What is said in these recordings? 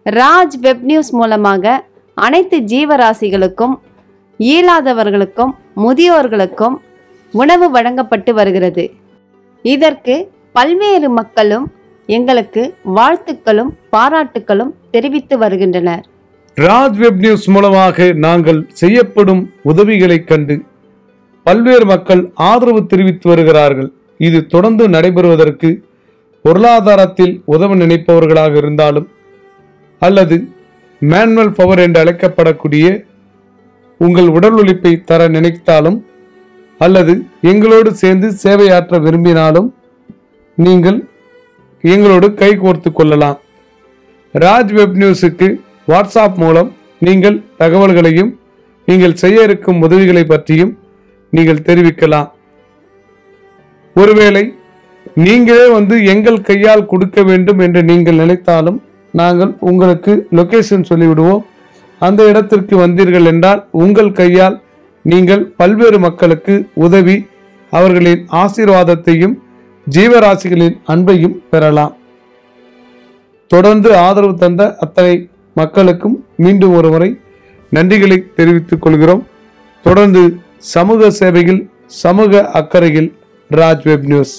Raj web news மூலமாக அனைத்து ஜீவராசிகளுக்கும் இயலாதவர்களுக்கும் முதியோர்களுக்கும் உணவு வழங்கப்பட்டு வருகிறது இதற்கு பல்வேறு மக்களும் எங்களுக்கு வாழ்த்துக்களும் பாராட்டுக்களும் தெரிவித்து வருகின்றனர் ராஜ் வெப் நியூஸ் மூலமாக நாங்கள் செய்யப்படும் உதவிகளைக் கண்டு பல்வேறு மக்கள் ஆதரவு தெரிவித்து வருகிறார்கள் இது தொடர்ந்து நடைபெறுவதற்கு பொருளாதாரத்தில் உதவ நினைப்பவர்களாக இருந்தாலும் அல்லது மேனுவல் பவர் என்று அழைக்கப்படக்கூடிய உங்கள் உடல் உழைப்பை தர நினைத்தாலும் அல்லது எங்களோடு சேர்ந்து சேவையாற்ற விரும்பினாலும் நீங்கள் எங்களோடு கைகோர்த்து கொள்ளலாம் ராஜ் வெப் நியூஸுக்கு வாட்ஸ்அப் மூலம் நீங்கள் தகவல்களையும் நீங்கள் செய்ய இருக்கும் உதவிகளை பற்றியும் நீங்கள் தெரிவிக்கலாம் ஒருவேளை நீங்களே வந்து எங்கள் கையால் கொடுக்க வேண்டும் என்று நீங்கள் நினைத்தாலும் நாங்கள் உங்களுக்கு லொகேஷன் சொல்லிவிடுவோம் அந்த இடத்திற்கு வந்தீர்கள் என்றால் உங்கள் கையால் நீங்கள் பல்வேறு மக்களுக்கு உதவி அவர்களின் ஆசீர்வாதத்தையும் ஜீவராசிகளின் அன்பையும் பெறலாம் தொடர்ந்து ஆதரவு தந்த அத்தனை மக்களுக்கும் மீண்டும் ஒருமுறை நன்றிகளை தெரிவித்துக் கொள்கிறோம் தொடர்ந்து சமூக சேவையில் சமூக அக்கறையில் ராஜ் வெப் நியூஸ்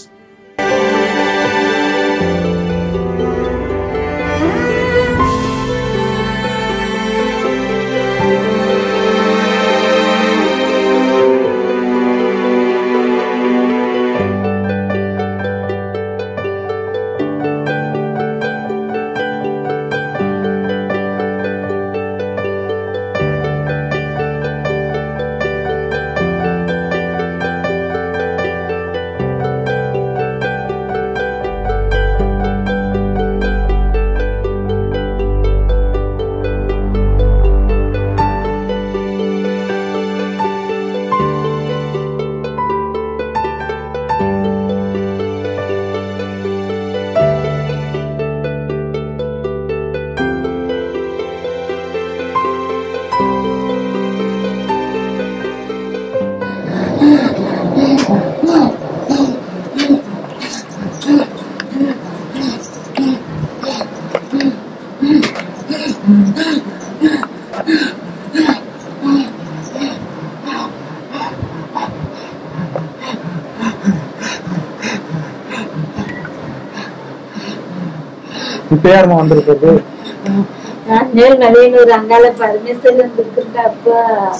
இப்ப யாருமா வந்திருக்கிறது நான் மேல் நவீனூர் அங்கால பரமேஸ்வரன் வந்துருக்குங்க அப்பா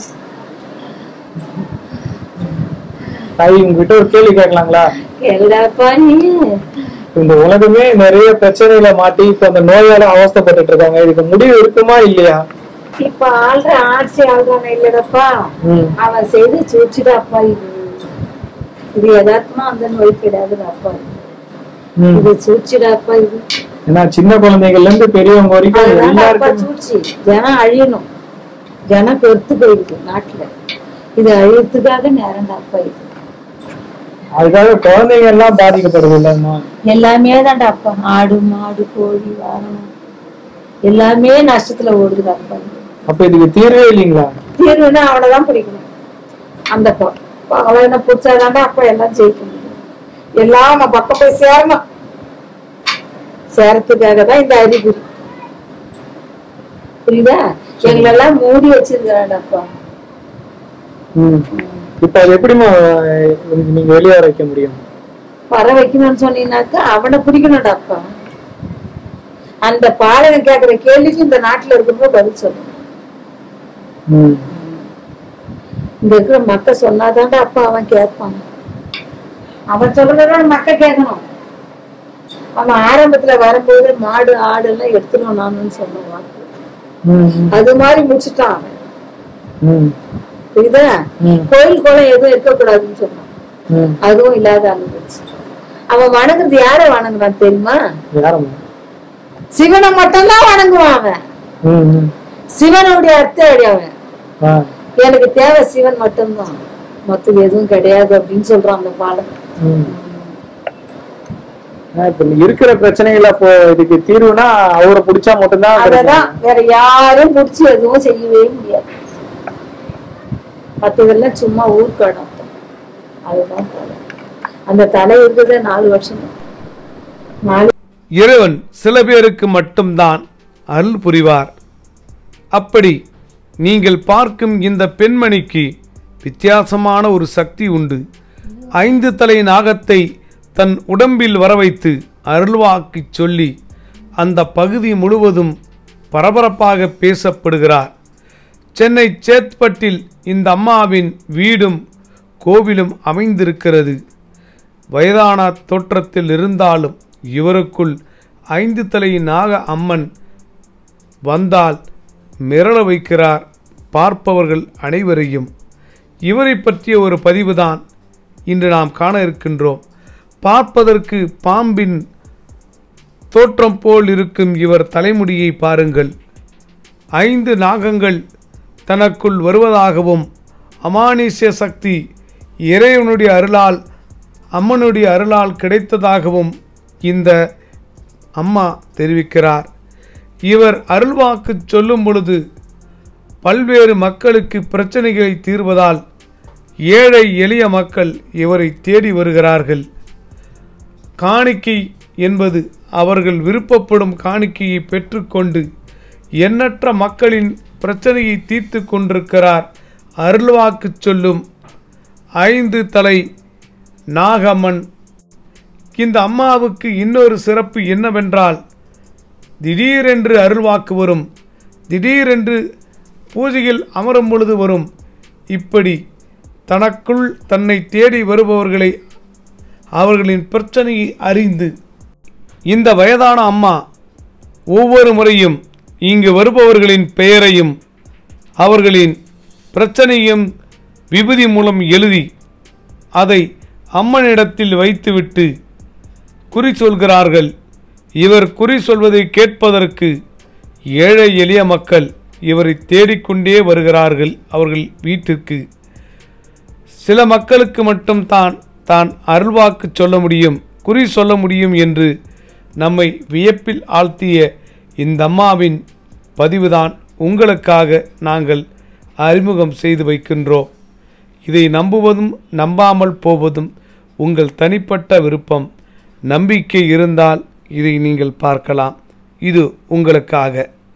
தாய் உங்ககிட்ட ஒரு கேள்வி கேட்கலாங்களா கேளுடாப்பா நீ இந்த உலகமே நிறைய பிரச்சனையில மாட்டி இப்ப அந்த நோயால அவஸ்தைப்பட்டுட்டு இருக்காங்க இதுக்கு முடிவு இருக்குமா இல்லையா இப்ப ஆள்ற ஆட்சி ஆள்றான இல்லடப்பா ம். அவன் செய்து சூழ்ச்சிடாப்பா இது இது யதார்த்தமா அந்த நோய் கிடையாதுடாப்பா ம். இது சூழ்ச்சிடாப்பா இது ஏன்னா சின்ன குழந்தைகள்ல இருந்து பெரியவங்க வரைக்கும் அதுதான்டாப்பா எல்லாருக்கும் சூழ்ச்சி ஜனம் அழியணும் ஜனம் பெருத்து போயிடுது நாட்டுல இது அழியறதுக்காக நேரம்டாப்பா இது அதுக்காக குழந்தைங்க எல்லாம் பாதிக்கப்படுது இல்லம்மா எல்லாமே தான்டாப்பா ஆடு மாடு கோழி வாகனம் எல்லாமே நஷ்டத்துல ஓடுதுடாப்பா இது. அப்ப இதுக்கு தீர்வே இல்லைங்களா தீர்வுன்னா அவனைதான் பிடிக்கணும் அந்த ப- ப- அவனை பிடிச்சாதாண்டா அப்ப எல்லாம் ஜெயிக்க முடியும் எல்லாம் நம்ம பக்கம் போய் சேரணும் சேரத்துக்காக தான் இந்த அறிகுறி புரியுதா எங்களெல்லாம் மூடி வச்சிருக்காடப்பா ம். இப்ப அது எப்படிமா அஹ், நீங்க வெளியே வர வைக்க முடியும் வர வைக்கணும்னு சொன்னீங்கன்னாக்கா அவனை பிடிக்கணும்டாப்பா அந்த பாலகன் கேக்குற கேள்விக்கு இந்த நாட்டுல இருக்கிறப்ப பதில் சொல்லணும் ம். இந்த இருக்கிற மக்கள் சொன்னாதான்டா அப்பா அவன் கேட்பான் அவன் சொல்றதான் மக்கள் கேட்கணும் அவன் ஆரம்பத்துல வரும்போது மாடு ஆடு எல்லாம் எடுத்துடும் நானுன்னு சொன்னான் வாக்கு. ம். அது மாதிரி முடிச்சுட்டான் அவன் ம். புரியுதா ம். கோயில் குளம் எதுவும் இருக்கக்கூடாதுன்னு சொன்னான் ம். அதுவும் இல்லாத அனுபவிச்சு அவன் வணங்குறது யார வணங்குறான் தெரியுமா யாரம்மா சிவனை மட்டும்தான் வணங்குவான் அவன் ம். ம். சிவனுடைய அர்த்தம் அடி அவன் ஆ. எனக்கு தேவை சிவன் மட்டும்தான் மத்தது எதுவும் கிடையாது அப்படின்னு சொல்றான் அந்த பாடம் ம். ஆ, இப்ப இருக்கிற பிரச்சனைகளை இப்போ இதுக்கு தீர்வுனா அவரை பிடிச்சா மட்டும்தான் அததான் வேற யாரும் புடிச்சு எதுவும் செய்யவே முடியாது மத்ததெல்லாம் சும்மா ஊர்க்கடம் அதுதான் தலை அந்த தலை இருக்கிறதே நாலு வருஷம் நாலு இறைவன் சில பேருக்கு மட்டும்தான் அருள் புரிவார் அப்படி நீங்கள் பார்க்கும் இந்த பெண்மணிக்கு வித்தியாசமான ஒரு சக்தி உண்டு ஐந்து தலை நாகத்தை தன் உடம்பில் வரவைத்து அருள்வாக்கிச் சொல்லி அந்த பகுதி முழுவதும் பரபரப்பாக பேசப்படுகிறார் சென்னை சேத்பட்டில் இந்த அம்மாவின் வீடும் கோவிலும் அமைந்திருக்கிறது வயதான தோற்றத்தில் இருந்தாலும் இவருக்குள் ஐந்து தலை நாக அம்மன் வந்தால் மிரள வைக்கிறார் பார்ப்பவர்கள் அனைவரையும் இவரை பற்றிய ஒரு பதிவுதான் இன்று நாம் காண இருக்கின்றோம் பார்ப்பதற்கு பாம்பின் தோற்றம் போல் இருக்கும் இவர் தலைமுடியை பாருங்கள் ஐந்து நாகங்கள் தனக்குள் வருவதாகவும் அமானுஷ்ய சக்தி இறைவனுடைய அருளால் அம்மனுடைய அருளால் கிடைத்ததாகவும் இந்த அம்மா தெரிவிக்கிறார் இவர் அருள்வாக்கு சொல்லும் பொழுது பல்வேறு மக்களுக்கு பிரச்சனைகளை தீர்வதால் ஏழை எளிய மக்கள் இவரை தேடி வருகிறார்கள் காணிக்கை என்பது அவர்கள் விருப்பப்படும் காணிக்கையை பெற்றுக்கொண்டு எண்ணற்ற மக்களின் பிரச்சனையை தீர்த்து கொண்டிருக்கிறார் அருள்வாக்கு சொல்லும் ஐந்து தலை நாகம்மன் இந்த அம்மாவுக்கு இன்னொரு சிறப்பு என்னவென்றால் திடீரென்று அருள்வாக்கு வரும் திடீரென்று பூஜையில் அமரும் பொழுது வரும் இப்படி தனக்குள் தன்னை தேடி வருபவர்களை அவர்களின் பிரச்சனையை அறிந்து இந்த வயதான அம்மா ஒவ்வொரு முறையும் இங்கு வருபவர்களின் பெயரையும் அவர்களின் பிரச்சனையும் விபூதி மூலம் எழுதி அதை அம்மனிடத்தில் வைத்துவிட்டு குறி சொல்கிறார்கள் இவர் குறி சொல்வதை கேட்பதற்கு ஏழை எளிய மக்கள் இவரை தேடிக்கொண்டே வருகிறார்கள் அவர்கள் வீட்டிற்கு சில மக்களுக்கு மட்டும் தான் தான் அருள்வாக்கு சொல்ல முடியும் குறி சொல்ல முடியும் என்று நம்மை வியப்பில் ஆழ்த்திய இந்த அம்மாவின் பதிவுதான் உங்களுக்காக நாங்கள் அறிமுகம் செய்து வைக்கின்றோம் இதை நம்புவதும் நம்பாமல் போவதும் உங்கள் தனிப்பட்ட விருப்பம் நம்பிக்கை இருந்தால் இதை நீங்கள் பார்க்கலாம் இது உங்களுக்காக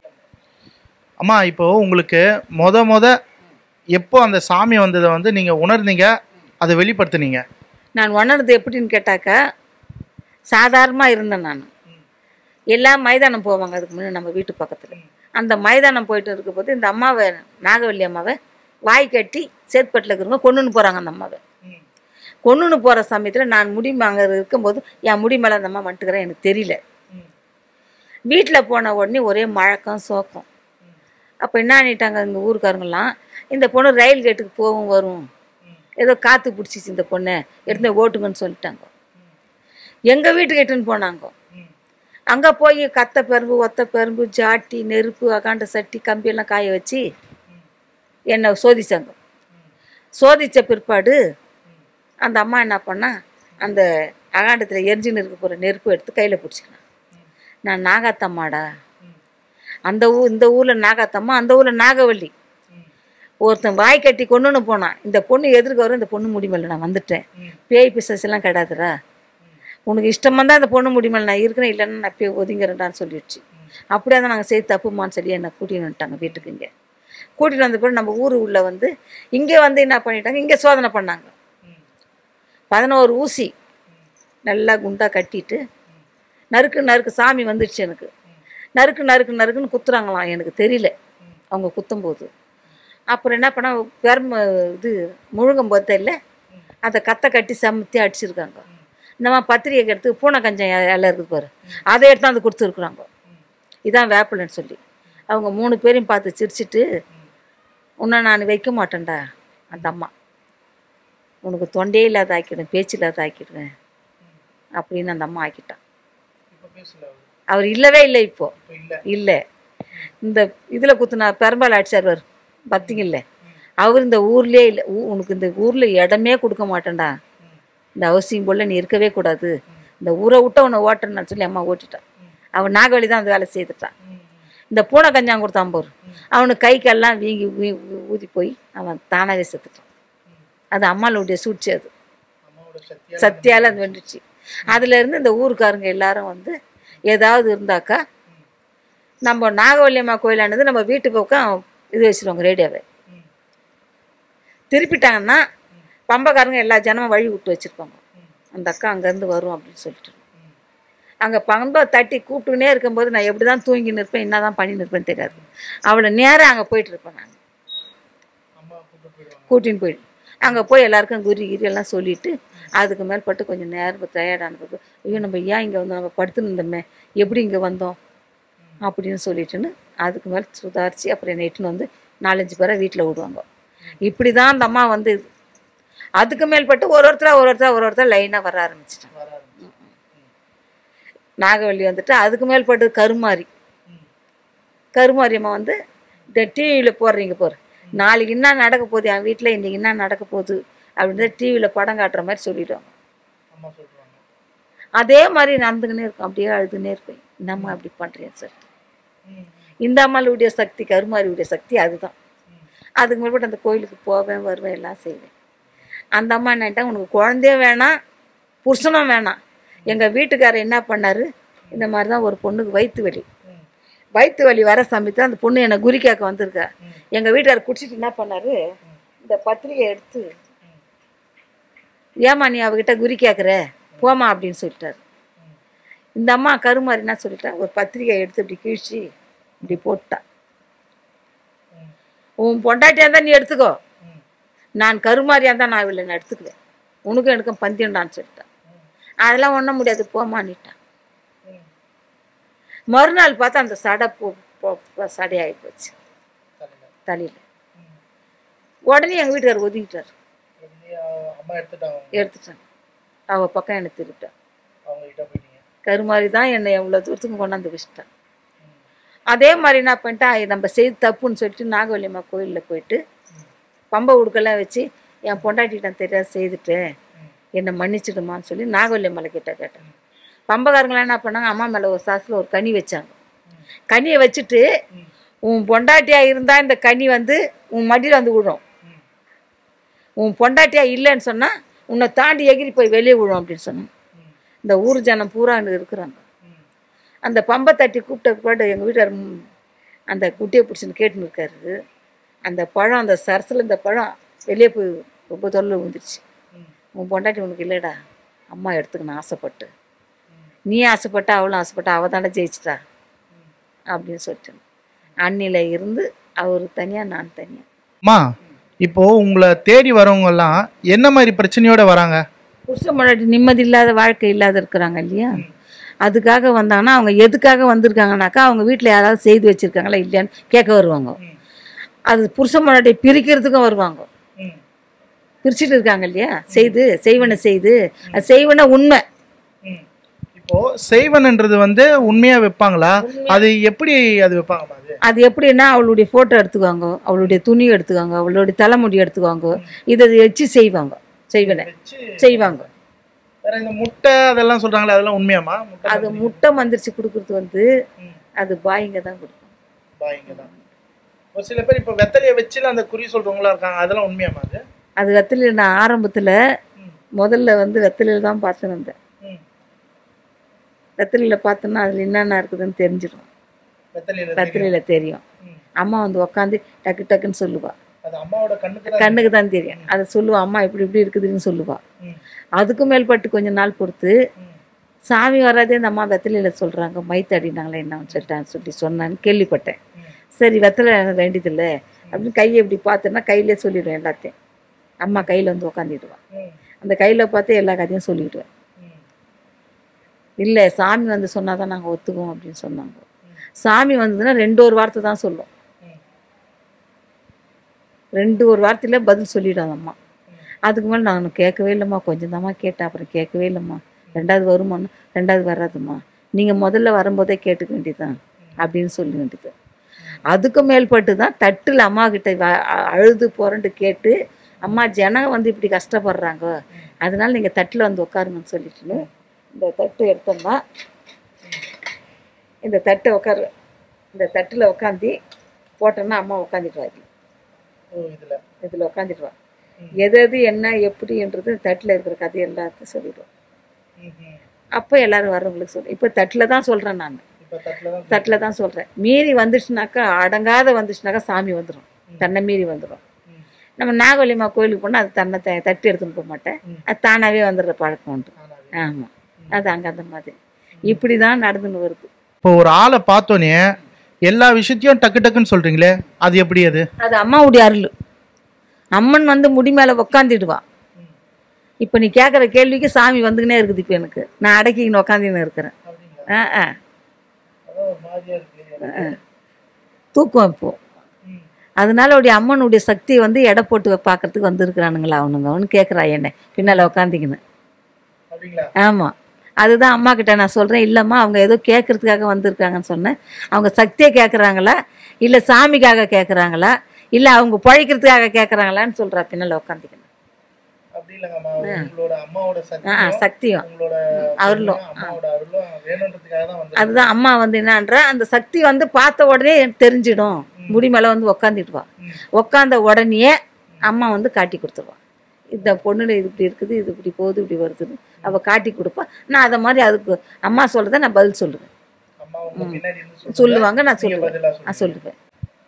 அம்மா இப்போ உங்களுக்கு மொத மொத எப்போ அந்த சாமி வந்ததை வந்து நீங்கள் உணர்ந்தீங்க அதை வெளிப்படுத்துனீங்க நான் உணர்றது எப்படின்னு கேட்டாக்கா சாதாரணமாக இருந்தேன் நான் எல்லா மைதானம் போவாங்க அதுக்கு முன்னாடி நம்ம வீட்டு பக்கத்தில் அந்த மைதானம் போயிட்டு இருக்கும்போது இந்த அம்மாவை நாகவல்லி அம்மாவை வாய் கட்டி சேத்பட்டில் இருக்கிறவங்க கொண்டுன்னு போகிறாங்க அந்த அம்மாவை கொண்டுன்னு போகிற சமயத்தில் நான் முடி அங்கே இருக்கும்போது என் முடி மேலே அந்த அம்மா வந்துட்டுக்கிறேன் எனக்கு தெரியல வீட்டில் போன உடனே ஒரே மழக்கம் சோக்கம் அப்போ என்ன பண்ணிட்டாங்க எங்கள் ஊருக்காரங்கெல்லாம் இந்த பொண்ணு ரயில் கேட்டுக்கு போகும் வரும் ஏதோ காற்று பிடிச்சிச்சு இந்த பொண்ணை எடுத்து ஓட்டுங்கன்னு சொல்லிட்டாங்க எங்கள் வீட்டுக்கு எட்டுன்னு போனாங்க அங்கே போய் கத்த பெரும்பு ஒத்த பெரும்பு ஜாட்டி நெருப்பு அகாண்ட சட்டி கம்பியெல்லாம் காய வச்சு என்னை சோதிச்சாங்க சோதித்த பிற்பாடு அந்த அம்மா என்ன பண்ணா அந்த அகாண்டத்தில் எரிஞ்சுன்னு இருக்க போகிற நெருப்பு எடுத்து கையில் பிடிச்சிக்கினேன் நான் நாகாத்தம்மாடா அந்த ஊ இந்த ஊரில் நாகாத்தம்மா அந்த ஊரில் நாகவல்லி ஒருத்தன் வாய் கட்டி கொண்டுன்னு போனான் இந்த பொண்ணு எதிர்க்க வரும் இந்த பொண்ணு முடிமேல நான் வந்துட்டேன் பேய் பிசாசெல்லாம் கிடையாதுடா உனக்கு இஷ்டமாக தான் இந்த பொண்ணு முடிமேல நான் இருக்கிறேன் இல்லைன்னா நான் போய் ஒதுங்கிறேன்டான்னு சொல்லிடுச்சு அப்படியே தான் நாங்கள் செய்து தப்புமான்னு சொல்லி என்னை கூட்டின்னு வந்துட்டாங்க வீட்டுக்கு இங்கே கூட்டிகிட்டு வந்த பிறகு நம்ம ஊர் உள்ள வந்து இங்கே வந்து என்ன பண்ணிட்டாங்க இங்கே சோதனை பண்ணாங்க பதினோரு ஊசி நல்லா குண்டா கட்டிட்டு நறுக்கு நறுக்கு சாமி வந்துடுச்சு எனக்கு நறுக்கு நறுக்கு நறுக்குன்னு குத்துறாங்களாம் எனக்கு தெரியல அவங்க குத்தும்போது அப்புறம் என்ன பண்ண பெரும இது முழுங்கும் போது இல்லை அதை கத்தை கட்டி சமத்தி அடிச்சிருக்காங்க இந்த மாதிரி பத்திரிகை எடுத்து பூனை கஞ்சம் இலை இலை இருக்குது பாரு அதை எடுத்து வந்து கொடுத்துருக்குறாங்க இதான் வேப்பிலன்னு சொல்லி அவங்க மூணு பேரையும் பார்த்து சிரிச்சிட்டு உன்னை நான் வைக்க மாட்டேன்டா அந்த அம்மா உனக்கு தொண்டையே இல்லாத ஆக்கிடுவேன் பேச்சு இல்லாத ஆக்கிடுவேன் அப்படின்னு அந்த அம்மா ஆக்கிட்டான் அவர் இல்லவே இல்லை இப்போ இல்லை இந்த இதில் குத்துனா பெரும்பால் அடிச்சார் அவர் பார்த்தீங்கல்ல அவர் இந்த ஊர்லேயே இல்லை ஊ- உனக்கு இந்த ஊரில் இடமே கொடுக்க மாட்டேன்டா இந்த அவசியம் போல நீ இருக்கவே கூடாது இந்த ஊரை விட்ட உன்னை ஓட்டுறேன்னு சொல்லி அம்மா ஓட்டிட்டான் அவன் நாகவழி தான் அந்த வேலை செய்துட்டான் இந்த பூனை கஞ்சாங்க கொடுத்தான் போர் அவனுக்கு கை கால்லாம் வீங்கி ஊ- ஊ- ஊதி போய் அவன் தானாகவே செத்துட்டான் அது அம்மாளுடைய சூழ்ச்சி அது சத்தியால அது வந்துடுச்சு அதுல இருந்து இந்த ஊருக்காரங்க எல்லாரும் வந்து ஏதாவது இருந்தாக்கா நம்ம நாகவல்லியம்மா கோயிலானது நம்ம வீட்டு பக்கம் இது வச்சுருவாங்க ரேடியோவை திருப்பிட்டாங்கன்னா பம்பக்காரங்க எல்லா ஜனமும் வழி விட்டு வச்சுருப்பாங்க அந்த அக்கா அங்கேருந்து வரும் அப்படின்னு சொல்லிட்டு அங்கே பம்பை தட்டி கூப்பிட்டுனே இருக்கும்போது நான் எப்படி தான் தூங்கின்னு இருப்பேன் என்ன தான் பண்ணின்னு இருப்பேன்னு தெரியாது அவளை நேராக அங்கே போயிட்டு இருப்பேன் நான் கூட்டின்னு போயிட்டு அங்கே போய் எல்லாருக்கும் குறி கிரி எல்லாம் சொல்லிட்டு அதுக்கு மேற்பட்டு கொஞ்சம் நேரம் டயர்டான பிறகு ஐயோ நம்ம ஏன் இங்கே வந்து நம்ம படுத்துன்னு இருந்தோமே எப்படி இங்கே வந்தோம் அப்படின்னு சொல்லிட்டுன்னு அதுக்கு மேலே சுதாரித்து அப்புறம் என்னை இட்டுன்னு வந்து நாலஞ்சு பேரை வீட்டில் விடுவாங்க இப்படி தான் அந்த அம்மா வந்து இது. அதுக்கு மேல்பட்டு ஒரு ஒருத்தரா ஒரு ஒருத்தரா ஒரு ஒருத்தர் லைனாக வர ஆரம்பிச்சிட்டாங்க நாகவல்லி வந்துட்டு அதுக்கு மேல்பட்டு கருமாரி கருமாரி அம்மா வந்து இந்த டிவியில் போடுறீங்க போகிற நாளைக்கு என்ன நடக்க போகுது என் வீட்டில் இன்றைக்கி என்ன நடக்க போகுது அப்படின்னு டிவியில் படம் காட்டுற மாதிரி சொல்லிடுவாங்க அதே மாதிரி நடந்துக்கினே இருக்கும் அப்படியே அழுதுனே இருப்பேன் என்னம்மா அப்படி பண்ணுறேன் சார் இந்த அம்மாளுடைய சக்தி கருமாரியுடைய சக்தி அதுதான் அதுக்கு மேற்பட்டு அந்த கோயிலுக்கு போவேன் வருவேன் எல்லாம் செய்வேன் அந்த அம்மா என்னட்டா உனக்கு குழந்தையும் வேணாம் புருஷனும் வேணாம் எங்கள் வீட்டுக்காரர் என்ன பண்ணாரு இந்த மாதிரி தான் ஒரு பொண்ணுக்கு வயிற்று வலி வயிற்று வலி வர சமயத்தில் அந்த பொண்ணு என்னை குறி கேட்க வந்திருக்கா எங்கள் வீட்டுக்காரர் குடிச்சிட்டு என்ன பண்ணாரு இந்த பத்திரிகை எடுத்து ஏம்மா நீ அவகிட்ட குறி கேட்குற போமா அப்படின்னு சொல்லிட்டாரு இந்த அம்மா கருமாரி என்ன சொல்லிட்டா ஒரு பத்திரிகை எடுத்து இப்படி கிழிச்சு இப்படி போட்டா உன் பொண்டாட்டியா இருந்தா நீ எடுத்துக்கோ நான் கருமாரியா இருந்தா நான் இவளை நான் எடுத்துக்குவேன் உனக்கும் எனக்கும் பந்தியண்டான்னு சொல்லிட்டான் அதெல்லாம் ஒண்ணும் முடியாது போமான்னுட்டான் மறுநாள் பார்த்தா அந்த சடை போ போ- சடையாகி போச்சு தலையில உடனே எங்க வீட்டுக்காரர் ஒதுக்கிட்டார் அம்மா எடுத்துட்டாங்க எடுத்துட்டாங்க அவ பக்கம் என்னை திருப்பிட்டான் அவங்க கிட்ட போயிட்டீங்க கருமாரி தான் என்னை எவ்வளோ தூரத்துக்கு கொண்டாந்து வச்சுட்டான் அதே மாதிரி என்ன பண்ணிட்டா நம்ம செய்து தப்புன்னு சொல்லிட்டு நாகவல்லியம்மா கோயிலில் போயிட்டு பம்பை உடுக்கெல்லாம் வச்சு என் பொண்டாட்டிட்ட தெரியாது செய்துட்டேன் என்னை மன்னிச்சிடுமான்னு சொல்லி நாகவல்லியம்மாளை கிட்ட கேட்டேன் பம்பக்காரங்களாம் என்ன பண்ணாங்க அம்மா மேலே ஒரு சாசில் ஒரு கனி வச்சாங்க கனியை வச்சுட்டு உன் பொண்டாட்டியா இருந்தா இந்த கனி வந்து உன் மடியில் வந்து விழும் உன் பொண்டாட்டியா இல்லைன்னு சொன்னா உன்னை தாண்டி எகிரி போய் வெளியே விழும் அப்படின்னு சொன்னாங்க இந்த ஊர் ஜனம் பூரா அங்கே இருக்கிறாங்க அந்த பம்பை தட்டி கூப்பிட்ட பாட்டு எங்கள் வீட்டார் ம், அந்த குட்டியை பிடிச்சின்னு கேட்டுன்னு இருக்காரு அந்த பழம் அந்த சரசில் இந்த பழம் வெளியே போய் ரொம்ப தொல்லை விழுந்துருச்சு உன் பொண்டாட்டி உனக்கு இல்லைடா அம்மா எடுத்துக்கணும் ஆசைப்பட்டு நீ ஆசைப்பட்டா அவளும் ஆசைப்பட்டா அவள் தானே ஜெயிச்சிட்டா அப்படின்னு சொல்லிட்டு அன்னில இருந்து அவர் தனியாக நான் தனியாக அம்மா இப்போ உங்களை தேடி வரவங்க எல்லாம் என்ன மாதிரி பிரச்சனையோட வராங்க புருஷன் முன்னாடி நிம்மதி இல்லாத வாழ்க்கை இல்லாத இருக்கிறாங்க இல்லையா அதுக்காக வந்தாங்கன்னா அவங்க எதுக்காக வந்திருக்காங்கனாக்கா அவங்க வீட்டில் யாராவது செய்து வச்சிருக்காங்களா இல்லையான்னு கேட்க வருவாங்க அது புருஷன் முன்னாடி பிரிக்கிறதுக்கும் வருவாங்க பிரிச்சுட்டு இருக்காங்க இல்லையா செய்து செய்வன செய்து அது செய்வன உண்மை இப்போ செய்வன்ன்றது வந்து உண்மையா வைப்பாங்களா அது எப்படி அது வைப்பாங்கம்மா அது அது எப்படின்னா அவளுடைய ஃபோட்டோ எடுத்துக்குவாங்க அவளுடைய துணி எடுத்துக்குவாங்க அவளுடைய தலைமுடி எடுத்துக்குவாங்க இதை வச்சு செய்வாங்க செய்வன செய்வாங்க வேற இந்த முட்டை அதெல்லாம் சொல்றாங்களே அதெல்லாம் உண்மையாம்மா முட்டை அது முட்டை மந்திரிச்சு கொடுக்குறது வந்து அது பாய்ங்க தான் கொடுக்கும் பாய்ங்க தான் ஒரு சில பேர் இப்போ வெத்தலையை வச்சுல அந்த குறி சொல்றவங்களா இருக்காங்க அதெல்லாம் உண்மையாம்மா அது அது வெத்தலையில் நான் ஆரம்பத்தில் முதல்ல வந்து வெத்தலையில் தான் பார்த்துன்னு இருந்தேன் ம். வெத்தலையில் பார்த்தோன்னா அதில் என்னென்ன இருக்குதுன்னு தெரிஞ்சிடும் வெத்தலையில தெரியும். வெத்தலையில் தெரியும் ம். அம்மா வந்து உக்காந்து டக்கு டக்குன்னு சொல்லுவா அது அம்மாவோட கண்ணுக்கு தான் கண்ணுக்கு தான் தெரியும் அதை சொல்லுவா அம்மா இப்படி இப்படி இருக்குதுன்னு சொல்லுவா ம். அதுக்கும் மேல்பட்டு கொஞ்ச நாள் பொறுத்து ம். சாமி வராதே இந்த அம்மா வெத்தலையில் சொல்கிறாங்க மைத்தடினாங்களே என்னன்னு சொல்லிட்டான்னு சொல்லி சொன்னான்னு கேள்விப்பட்டேன் ம். சரி வெத்தலை எனக்கு வேண்டியதில்லை அப்படின்னு கையை இப்படி பார்த்தேன்னா கையிலே சொல்லிடுவேன் எல்லாத்தையும் அம்மா கையில் வந்து உக்காந்துடுவான் ம். அந்த கையில் பார்த்து எல்லா கதையும் சொல்லிடுவேன் ம். இல்லை சாமி வந்து சொன்னால் தான் நாங்கள் ஒத்துக்குவோம் அப்படின்னு சொன்னாங்க சாமி வந்ததுன்னா ரெண்டு ஒரு வார்த்தை தான் சொல்லும் ம். ரெண்டு ஒரு வார்த்தையில பதில் சொல்லிடும் அந்த அம்மா அதுக்கு மேலே நான் கேட்கவே இல்லைம்மா கொஞ்சம் தாம்மா கேட்டேன் அப்புறம் கேட்கவே இல்லைம்மா ரெண்டாவது வருமான்னு ரெண்டாவது வராதும்மா நீங்கள் முதல்ல வரும்போதே கேட்டுக்க வேண்டியதுதான் அப்படின்னு சொல்ல வேண்டியது அதுக்கு மேல்பட்டு தான் தட்டில் அம்மா கிட்ட வ- அ- அழுது புரண்டு கேட்டு அம்மா ஜனம் வந்து இப்படி கஷ்டப்படுறாங்க அதனால நீங்கள் தட்டில் வந்து உட்காருங்கன்னு சொல்லிட்டு இந்த தட்டு எடுத்தோம்னா இந்த தட்டை உட்காரு இந்த தட்டில் உட்காந்து போட்டோன்னா அம்மா உட்காந்துட்டு ஓ இதுல இதில் உட்காந்துட்டு எது எது என்ன எப்படின்றது தட்டில் இருக்கிற கதை எல்லாத்தையும் சொல்லிடுவோம் ம், ம். அப்போ எல்லாரும் வர்றவங்களுக்கு சொல்லு இப்போ தட்டில் தான் சொல்கிறேன் நான் இப்ப தட்டுல தான் தட்டில் தான் சொல்கிறேன் மீறி வந்துச்சுனாக்கா அடங்காத வந்துச்சுனாக்கா சாமி வந்துடும் தன்னை மீறி வந்துடும் ம். நம்ம நாகவல்லியம்மா கோயிலுக்கு போனால் அது தன்னை த- தட்டி எடுத்துன்னு போக மாட்டேன் ம். அது தானாகவே வந்துடுற பழக்கம் உண்டு தானாவே. ஆமாம் அது அங்கே அந்த மாதிரி இப்படி தான் நடந்துன்னு வருது இப்போ ஒரு ஆளை பார்த்தோன்னே எல்லா விஷயத்தையும் டக்கு டக்குன்னு சொல்றீங்களே அது எப்படி அது அது அம்மாவுடைய அருள் அம்மன் வந்து முடி மேலே உக்காந்துடுவா இப்போ நீ கேட்குற கேள்விக்கு சாமி வந்துக்கினே இருக்குது இப்போ எனக்கு நான் அடக்கின்னு உக்காந்துன்னு இருக்கிறேன் ஆ ஆ தூக்கம் இப்போ அதனால உடைய அம்மனுடைய சக்தியை வந்து எடை போட்டு பார்க்கறதுக்கு வந்திருக்கிறானுங்களா அவனுங்க அவனு கேட்குறா என்ன பின்னால் உக்காந்திக்கின்னு அப்படிங்களா ஆமாம் அதுதான் அம்மா கிட்ட நான் சொல்கிறேன் இல்லைம்மா அவங்க ஏதோ கேட்கறதுக்காக வந்திருக்காங்கன்னு சொன்னேன் அவங்க சக்தியை கேட்குறாங்களா இல்லை சாமிக்காக கேட்குறாங்களா இல்லை அவங்க பழைக்கிறதுக்காக கேட்குறாங்களான்னு சொல்கிறா பின்னால் உக்காந்திக்கணும் அப்படி இல்லைங்கம்மா உங்களோட அம்மாவோட ஆ சக்தியும் சக்தியும் உங்களோட அருளும். பொறுமையும், அம்மாவோட அருளும் வேணுன்றதுக்காக தான் வந்து அதுதான் அம்மா வந்து என்னன்றா அந்த சக்தி வந்து பார்த்த உடனே எனக்கு தெரிஞ்சிடும் முடி மேலே வந்து உக்காந்துடுவா உக்காந்த உடனே அம்மா வந்து காட்டி கொடுத்துருவா இந்த பொண்ணுல இது இப்படி இருக்குது இது இப்படி போகுது இப்படி வருதுன்னு அவள் காட்டி கொடுப்பா நான் அதை மாதிரி அதுக்கு அம்மா சொல்கிறத நான் பதில் சொல்லுவேன் அம்மா உங்க பின்னாடி இருந்து சொல்லுங்க. சொல்லுவாங்க நான் நீங்க சொல்லுவேன் பதிலா நான் சொல்லுங்க. சொல்லுவேன்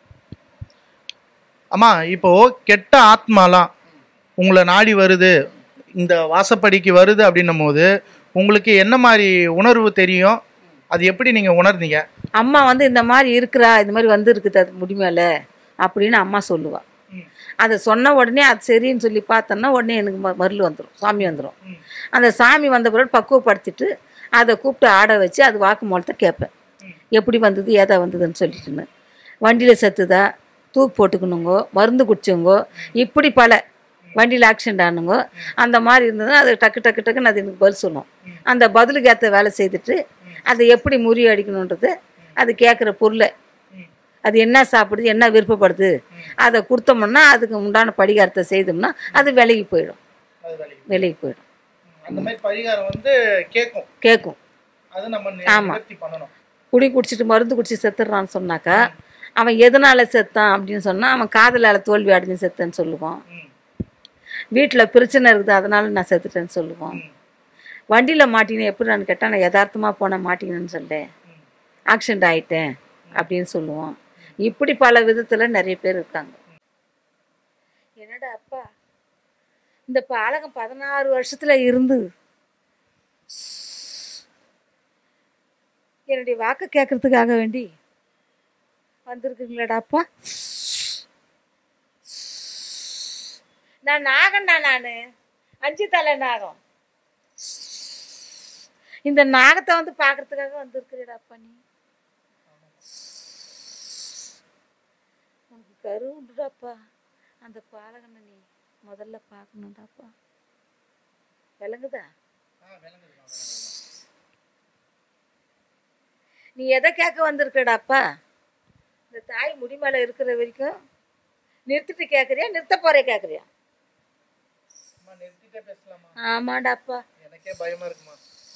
அம்மா இப்போ கெட்ட ஆத்மாலாம் உங்களை நாடி வருது இந்த வாசப்படிக்கு வருது அப்படின்னும் போது உங்களுக்கு என்ன மாதிரி உணர்வு தெரியும் அது எப்படி நீங்க உணர்ந்தீங்க அம்மா வந்து இந்த மாதிரி இருக்கிறா இந்த மாதிரி வந்து இருக்குது அது முடி மேலே அப்படின்னு அம்மா சொல்லுவா ம். அதை சொன்ன உடனே அது சரின்னு சொல்லி பார்த்தோன்னா உடனே எனக்கு ம- மருள் வந்துடும் சாமி வந்துடும் ம். அந்த சாமி வந்த பிறகு பக்குவப்படுத்திட்டு அதை கூப்பிட்டு ஆட வச்சு அது வாக்கு மூலத்தை கேட்பேன் எப்படி வந்தது ஏதா வந்ததுன்னு சொல்லிட்டுன்னு வண்டியில் செத்துதா தூக்கு போட்டுக்கணுங்கோ மருந்து குடிச்சவங்கோ இப்படி பல வண்டியில் ஆக்சிடென்ட் ஆனுங்கோ அந்த மாதிரி இருந்ததுன்னா அது டக்கு டக்கு டக்குன்னு அது எனக்கு பதில் சொல்லும் அந்த பதிலுக்கு ஏற்ற வேலை செய்துட்டு அதை எப்படி முறியடிக்கணுன்றது அது கேட்குற பொருளை அது என்ன சாப்பிடுது என்ன விருப்பப்படுது அதை கொடுத்தோம்னா அதுக்கு உண்டான படிகாரத்தை செய்தோம்னா அது விலகி போயிடும் அது வேலைக்கு. விலகி போயிடும் அந்த மாதிரி பரிகாரம் வந்து கேட்கும் கேட்கும் அது நம்ம நி- ஆமா. நிவர்த்தி பண்ணணும் குடி குடிச்சிட்டு மருந்து குடிச்சு செத்துடுறான்னு சொன்னாக்கா அவன் எதனால செத்தான் அப்படின்னு சொன்னால் அவன் காதலால தோல்வி அடைஞ்சு செத்தேன்னு சொல்லுவான் ம். வீட்டில் பிரச்சனை இருக்குது அதனால நான் செத்துட்டேன்னு சொல்லுவான் ம். வண்டியில் மாட்டினேன் எப்படி நான் கேட்டால் நான் யதார்த்தமாக போனேன் மாட்டினேன்னு சொல்லேன் ஆக்சிடென்ட் ஆயிட்டேன் அப்படின்னு சொல்லுவான் இப்படி பல விதத்தில் நிறைய பேர் இருக்காங்க என்னடா அப்பா இந்த பாலகம் பதினாறு வருஷத்துல இருந்து என்னுடைய வாக்கு கேட்கறதுக்காக வேண்டி வந்திருக்குங்களேடா அப்பா நான் நாகம்டா நானு அஞ்சு தலை நாகம் இந்த நாகத்தை வந்து பார்க்கறதுக்காக வந்திருக்கிறேடா அப்பா நீ உனக்கு கரு உண்டுடாப்பா அந்த பாலகனை நீ முதல்ல பார்க்கணுண்டாப்பா விளங்குதா நீ எதை கேட்க வந்திருக்கடாப்பா இந்த தாய் முடி மேல இருக்கிற வரைக்கும் நிறுத்திட்டு கேட்குறியா நிறுத்த போறே கேட்குறியா அம்மா, நிறுத்திட்டே பேசலாமா ஆமாடாப்பா எனக்கே பயமா இருக்குமா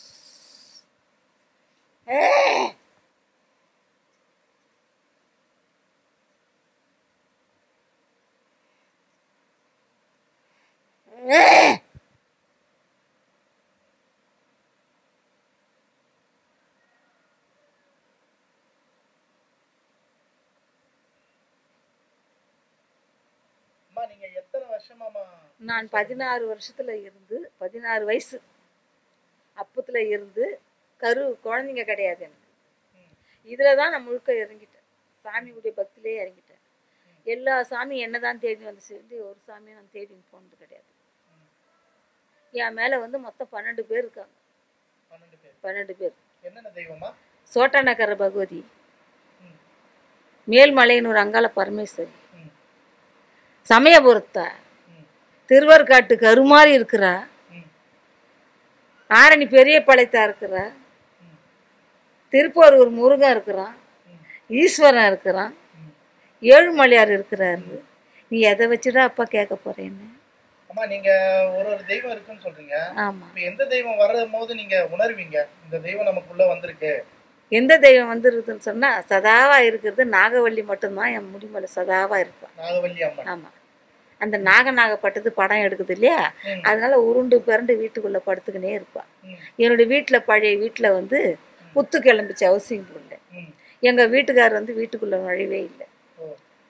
அம்மா நீங்க எத்தனை வருஷமாமா நான் பதினாறு வருஷத்துல இருந்து பதினாறு வயசு அப்பத்துல இருந்து கரு குழந்தைங்க கிடையாது எனக்கு இதுல தான் நான் முழுக்க இறங்கிட்டேன் சாமியுடைய பக்தியிலே இறங்கிட்டேன் எல்லா சாமியும் என்ன தான் தேடி வந்து சேர்ந்து ஒரு சாமியும் நான் தேடி போனது கிடையாது என் மேல வந்து மொத்தம் பன்னெண்டு பேர் இருக்காங்க பன்னெண்டு பேர் பன்னெண்டு பேர் என்னென்ன தெய்வமா சோட்டாநகர பகவதி மேல்மலையனூர் அங்காள பரமேஸ்வரி ம். சமயபுரத்தா ம். திருவர்காட்டு கருமாறி இருக்கிறா ம். ஆரணி பெரிய பழைத்தா இருக்கிறா திருப்பூர் முருகன் இருக்கிறான் ஈஸ்வரன் இருக்கிறான் ஏழுமலையார் இருக்கிறாரு நீ எதை வச்சுடா அப்பா கேட்க போறேன்னு அம்மா நீங்க ஒரு ஒரு தெய்வம் இருக்குன்னு சொல்றீங்க ஆமா இப்ப எந்த தெய்வம் வரும் போது நீங்க உணர்வீங்க இந்த தெய்வம் நமக்குள்ள வந்திருக்கு எந்த தெய்வம் வந்துருக்குதுன்னு சொன்னா சதாவா இருக்கிறது நாகவல்லி மட்டும்தான் என் முடிமலை சதாவா இருப்பான் நாகவல்லி அம்மன் ஆமா அந்த நாக நாகப்பட்டது படம் எடுக்குது இல்லையா ம். அதனால உருண்டு பிறண்டு வீட்டுக்குள்ள படுத்துக்கினே இருப்பா ம். என்னுடைய வீட்டுல பழைய வீட்டுல வந்து புத்து கிளம்பிச்சு ஹவுசிங் போர்டில் எங்க வீட்டுக்காரர் வந்து வீட்டுக்குள்ள நுழையவே இல்லை ஓ.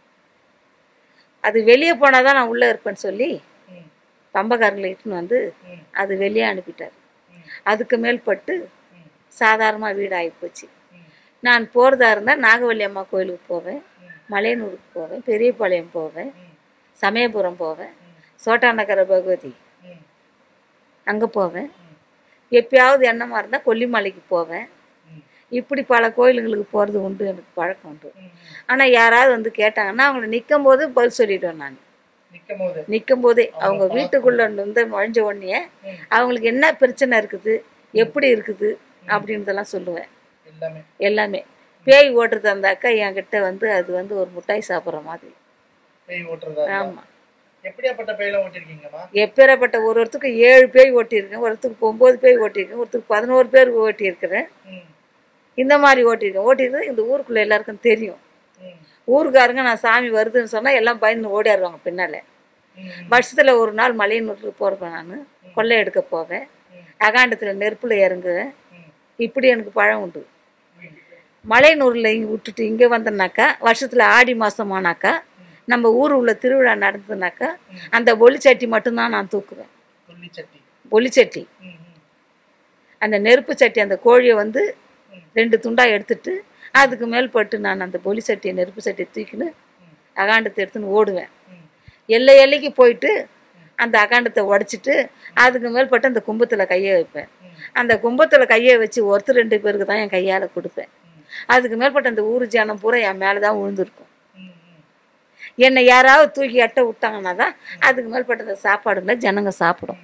அது வெளியே போனாதான் நான் உள்ள இருப்பேன்னு சொல்லி ம். பம்பக்காரங்களை இட்டுன்னு வந்து ம். அது வெளியே அனுப்பிட்டார் ம். அதுக்கு மேல்பட்டு ம். சாதாரணமாக வீடு ஆகிப்போச்சு ம். நான் போகிறதா இருந்தால் நாகவல்லி அம்மா கோயிலுக்கு போவேன் ம். மலையனூருக்கு போவேன் பெரியபாளையம் போவேன் ம். சமயபுரம் போவேன் ம். சோட்டாநகர பகவதி ம். அங்கே போவேன் ம். எப்பயாவது எண்ணமாக இருந்தால் கொல்லிமலைக்கு போவேன் ம். இப்படி பல கோயிலுங்களுக்கு போகிறது உண்டு எனக்கு பழக்கம் உண்டு ம். ஆனால் யாராவது வந்து கேட்டாங்கன்னா அவங்கள நிற்கும் போது பதில் சொல்லிடுவேன் நான் நிக்கும் போது நிற்கும் போதே அவங்க அவங்க வீட்டுக்குள்ள வந்து நுழைஞ்ச உடனே ம். அவங்களுக்கு என்ன பிரச்சனை இருக்குது எப்படி இருக்குது அப்படின்றதெல்லாம் சொல்லுவேன் எல்லாமே எல்லாமே பேய் ஓட்டுறது இருந்தாக்கா என்கிட்ட வந்து அது வந்து ஒரு முட்டாய் சாப்பிட்ற மாதிரி பேய் ஓட்டுறதா இருந்தா. ஆமாம் எப்படியாப்பட்ட பேயெல்லாம் ஓட்டிருக்கீங்கம்மா எப்பேறப்பட்ட ஒரு ஒருத்தருக்கு ஏழு பேய் ஓட்டியிருக்கேன் ஒருத்தருக்கு ஒம்பது பேய் ஓட்டியிருக்கேன் ஒருத்தருக்கு பதினோரு பேர் ஓட்டியிருக்கிறேன் ம். இந்த மாதிரி ஓட்டியிருக்கேன் ஓட்டியிருக்கிறது இந்த ஊருக்குள்ளே எல்லாருக்கும் தெரியும் ம். ஊருக்காரங்க நான் சாமி வருதுன்னு சொன்னால் எல்லாம் பயந்து ஓடிடுவாங்க பின்னால் ம். வருஷத்தில் ஒரு நாள் மலையனூருக்கு போகிறப்ப நான் கொள்ளை எடுக்க போவேன் ம். அகாண்டத்தில் நெருப்பில் இறங்குவேன் ம். இப்படி எனக்கு பழம் உண்டு ம். மலையனூரில் இங்கே விட்டுட்டு இங்கே வந்தோம்னாக்கா வருஷத்தில் ஆடி மாதமானாக்கா நம்ம ஊர் உள்ள திருவிழா நடந்ததுனாக்கா அந்த பொலிச்சட்டி மட்டும்தான் நான் தூக்குவேன் கொல்லி சட்டி பொலிச்சட்டி ம். ம். அந்த நெருப்பு சட்டி அந்த கோழியை வந்து ம். ரெண்டு துண்டாக எடுத்துட்டு அதுக்கு மேல்பட்டு நான் அந்த பொலி சட்டியை நெருப்பு சட்டியை தூக்கின்னு அகாண்டத்தை எடுத்துன்னு ஓடுவேன் ம். எல்லை எல்லைக்கு போயிட்டு அந்த அகாண்டத்தை உடச்சிட்டு அதுக்கு மேல்பட்டு அந்த கும்பத்தில் கையை வைப்பேன் ம். அந்த கும்பத்தில் கையை வச்சு ஒருத்தர் ரெண்டு பேருக்கு தான் என் கையால் கொடுப்பேன் அதுக்கு மேல்பட்டு அந்த ஊர் ஜனம் பூரா என் மேலே தான் விழுந்திருக்கும் ம். ம். என்னை யாராவது தூக்கி எட்ட விட்டாங்கன்னா தான் அதுக்கு மேல்பட்ட அந்த சாப்பாடுங்களை ஜனங்க சாப்பிடும்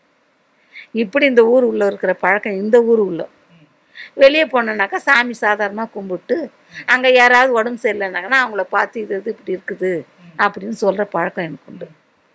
இப்படி இந்த ஊர் உள்ள இருக்கிற பழக்கம் இந்த ஊர் உள்ள வெளியே போனோன்னாக்கா சாமி சாதாரணமாக கும்பிட்டு அங்கே யாராவது உடம்பு சரியில்லைனாங்கன்னா அவங்கள பார்த்து இது இது இப்படி இருக்குது அப்படின்னு சொல்கிற பழக்கம் எனக்கு உண்டு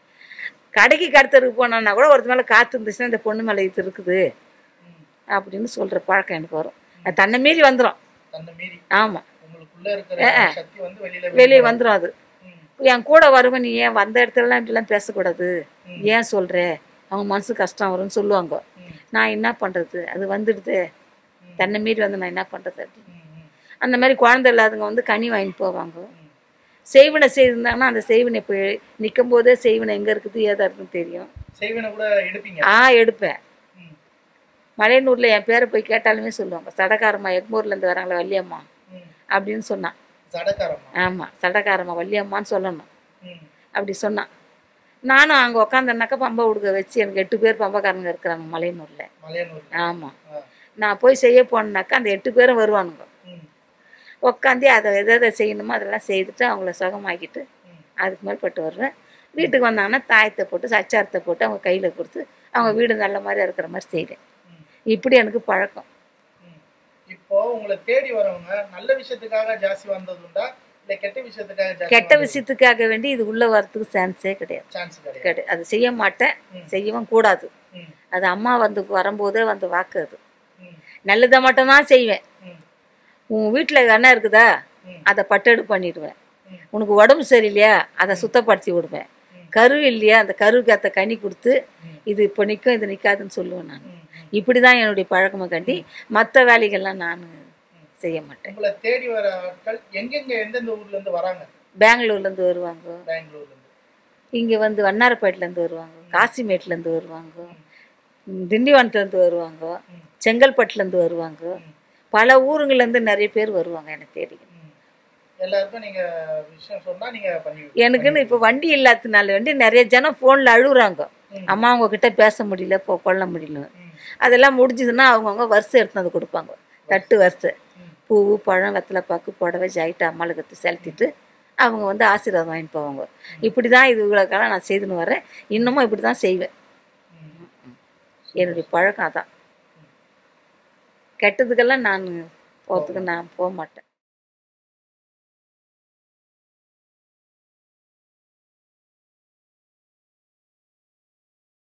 கடைக்கு கடத்தருக்கு போனோன்னா கூட ஒருத்த மேலே காற்று இருந்துச்சுன்னா இந்த பொண்ணு மேலே இது இருக்குது அப்படின்னு சொல்கிற பழக்கம் எனக்கு வரும் அது தன்னை மீறி வந்துடும் தன்னை மீறி ஆமாம் உங்களுக்குள்ள இருக்கிற சக்தி வந்து வெளியில வெளியே வந்துடும் அது ம். என் கூட வருவன் நீ ஏன் வந்த இடத்துலலாம் இப்படிலாம் பேசக்கூடாது ஏன் சொல்கிற அவங்க மனசு கஷ்டம் வரும்னு சொல்லுவாங்க ம். நான் என்ன பண்ணுறது அது வந்துடுது தன்னை மீறி வந்து நான் என்ன பண்ணுறது அப்படின்னு ம். ம். அந்த மாதிரி குழந்தை இல்லாதவங்க வந்து கனி வாங்கிட்டு போவாங்க செய்வினை செய்திருந்தாங்கன்னா அந்த செய்வினை இப்போ நிற்கும் போதே செய்வினை எங்கே இருக்குது ஏதா இருக்குன்னு தெரியும் செய்வனை கூட எடுப்பீங்க ஆ எடுப்பேன் ம். மலையனூரில் என் பேரை போய் கேட்டாலுமே சொல்லுவாங்க சடகாரம்மா எக்மூர்லேருந்து வராங்களா வள்ளியம்மா ம். அப்படின்னு சொன்னான் சடக்காரம்மா ஆமாம் சடகாரம்மா வள்ளியம்மான்னு சொல்லணும் ம். அப்படி சொன்னான் நானும் அங்கே உக்காந்தேன்னாக்கா பம்பை உடுக்க வச்சு எனக்கு எட்டு பேர் பம்பக்காரங்க இருக்கிறாங்க மலையனூரில் மலையனூர் ஆமாம் ஆ. நான் போய் செய்ய போனேனாக்கா அந்த எட்டு பேரும் வருவானுங்க ம். உக்காந்து அதை எதை எதை செய்யணுமோ அதெல்லாம் செய்துட்டு அவங்கள சுகமாக்கிட்டு ம். அதுக்கு மேற்பட்டு வருவேன் வீட்டுக்கு வந்தாங்கன்னா தாயத்தை போட்டு சச்சாரத்தை போட்டு அவங்க கையில் கொடுத்து அவங்க வீடு நல்ல மாதிரி இருக்கிற மாதிரி செய்வேன் ம். இப்படி எனக்கு பழக்கம் ம். இப்போ உங்களை தேடி வரவங்க நல்ல விஷயத்துக்காக ஜாஸ்தி வந்ததுண்டா இல்ல கெட்ட விஷயத்துக்காக ஜாஸ்தி கெட்ட விஷயத்துக்காக வேண்டி இது உள்ளே வரத்துக்கு சான்ஸே கிடையாது சான்ஸ் கிடையாது கிடையாது அது செய்ய மாட்டேன் ம். செய்யவும் கூடாது ம். அது அம்மா வந்து வரும்போதே வந்து வாக்கு அது ம். நல்லதை மட்டும்தான் செய்வேன் ம். உன் வீட்டில் என்ன இருக்குதா ம். அதை பட்டெடு பண்ணிடுவேன் ம். உனக்கு உடம்பு சரியில்லையா அதை சுத்தப்படுத்தி விடுவேன் ம். கரு இல்லையா அந்த கருவுக்கு அத்தை கனி கொடுத்து ம். இது இப்போ நிற்கும் இது நிற்காதுன்னு சொல்லுவேன் நான் ம். ம். இப்படி தான் என்னுடைய பழக்கமை கண்டி மற்ற வேலைகள்லாம் நான் செய்ய மாட்டேன் உங்களை தேடி வர ஆட்கள் எங்கெங்க எந்தெந்த ஊர்ல இருந்து வராங்க பெங்களூர்லேருந்து வருவாங்க பெங்களூர்ல இருந்து இங்கே வந்து வண்ணாரப்பேட்டிலேருந்து வருவாங்க காசிமேட்லேருந்து வருவாங்க ம், திண்டிவனத்துலேருந்து வருவாங்க ம். செங்கல்பட்டுலேருந்து வருவாங்க ம். பல ஊருங்கள்லேருந்து நிறைய பேர் வருவாங்க என்னை தேடி ம். எல்லாருக்கும் நீங்க விஷயம் சொன்னா நீங்க பண்ணி எனக்குன்னு இப்போ வண்டி இல்லாததுனால வேண்டி நிறைய ஜனம் ஃபோனில் அழுகுறாங்க ம். அம்மா அவங்க கிட்ட பேச முடியல போ கொள்ள முடியல ம். அதெல்லாம் முடிஞ்சதுன்னா அவங்கவுங்க வரிசை எடுத்து வந்து கொடுப்பாங்க தட்டு வரிசை ம். பூ பழம் வெத்தலை பாக்கு புடவை ஜாயிட்டு அம்மாளுக்கு செலுத்திட்டு அவங்க வந்து ஆசீர்வாதம் வாங்கிட்டு போவாங்க இப்படி தான் இதுகளுக்கெல்லாம் நான் செய்துன்னு வரேன் இன்னமும் இப்படி தான் செய்வேன் ம். என்னுடைய பழக்கம் அதான் கெட்டதுக்கெல்லாம் நான் போகிறதுக்கு நான் போக மாட்டேன்